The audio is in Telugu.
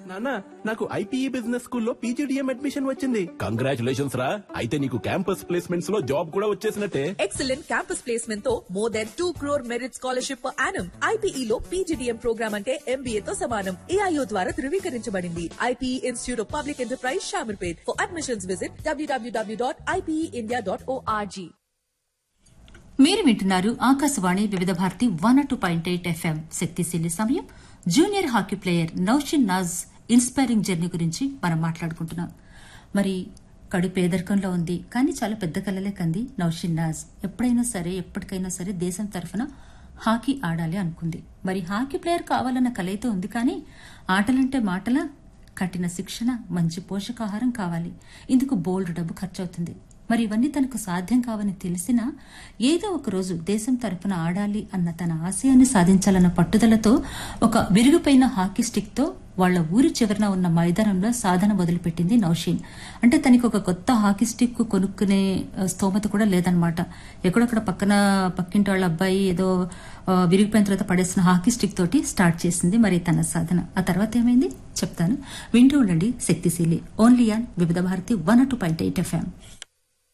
నాన్న నాకు ఐపీఈ బిజినెస్ స్కూల్లో పీజీడిఎం అడ్మిషన్ వచ్చింది కంగ్రాచులేషన్స్ రా అయితే నీకు క్యాంపస్ ప్లేస్మెంట్స్ లో జాబ్ కూడా వచ్చేసినట్టే ఎక్సలెంట్ క్యాంపస్ ప్లేస్మెంట్ తో more than two crore merit scholarship per annum IPE లో పీజీడీఎం ప్రోగ్రామ్ అంటే ఎంబీఏ తో సమానం ఏఐఓ ద్వారా ధృవీకరించబడింది IPE institute of public enterprise Shamirpet for admissions visit WWW dot IPE dot ORG మీరు వింటున్నారు Akashvani Vividh Bharati one two point eight FM Shaktisheeli సమయం junior hockey player Naushin Naaz inspiring journey గురించి మనం మాట్లాడుకుంటున్నాం మరి కడు పేదరికంలో ఉంది కానీ చాలా పెద్ద కలలే కంది నౌషిన్ నాజ్ ఎప్పుడైనా సరే ఎప్పటికైనా సరే దేశం తరఫున హాకీ ఆడాలి అనుకుంది మరి హాకీ ప్లేయర్ కావాలన్న కల అయితే ఉంది కానీ ఆటలంటే మాటల కఠిన శిక్షణ మంచి పోషకాహారం కావాలి ఇందుకు బోల్డ్ డబ్బు ఖర్చవుతుంది మరి ఇవన్నీ తనకు సాధ్యం కావని తెలిసినా ఏదో ఒక రోజు దేశం తరపున ఆడాలి అన్న తన ఆశయాన్ని సాధించాలన్న పట్టుదలతో ఒక విరిగిపోయిన హాకీ స్టిక్ తో వాళ్ల ఊరి చివరన ఉన్న మైదానంలో సాధన మొదలుపెట్టింది నౌషీన్ అంటే తనకి ఒక కొత్త హాకీ స్టిక్ కొనుక్కునే ఆ, స్తోమత కూడా లేదనమాట ఎక్కడొక్కడ పక్కన పక్కింటి వాళ్ళ అబ్బాయి ఏదో ఆ, విరిగిపోయిన తర్వాత పడేసిన హాకీ స్టిక్ తోటి స్టార్ట్ చేసింది మరి తన సాధన ఆ తర్వాత ఏమైంది చెప్తాను వింటూ ఉండండి శక్తిశీలి only on Vividh Bharati one two point eight FM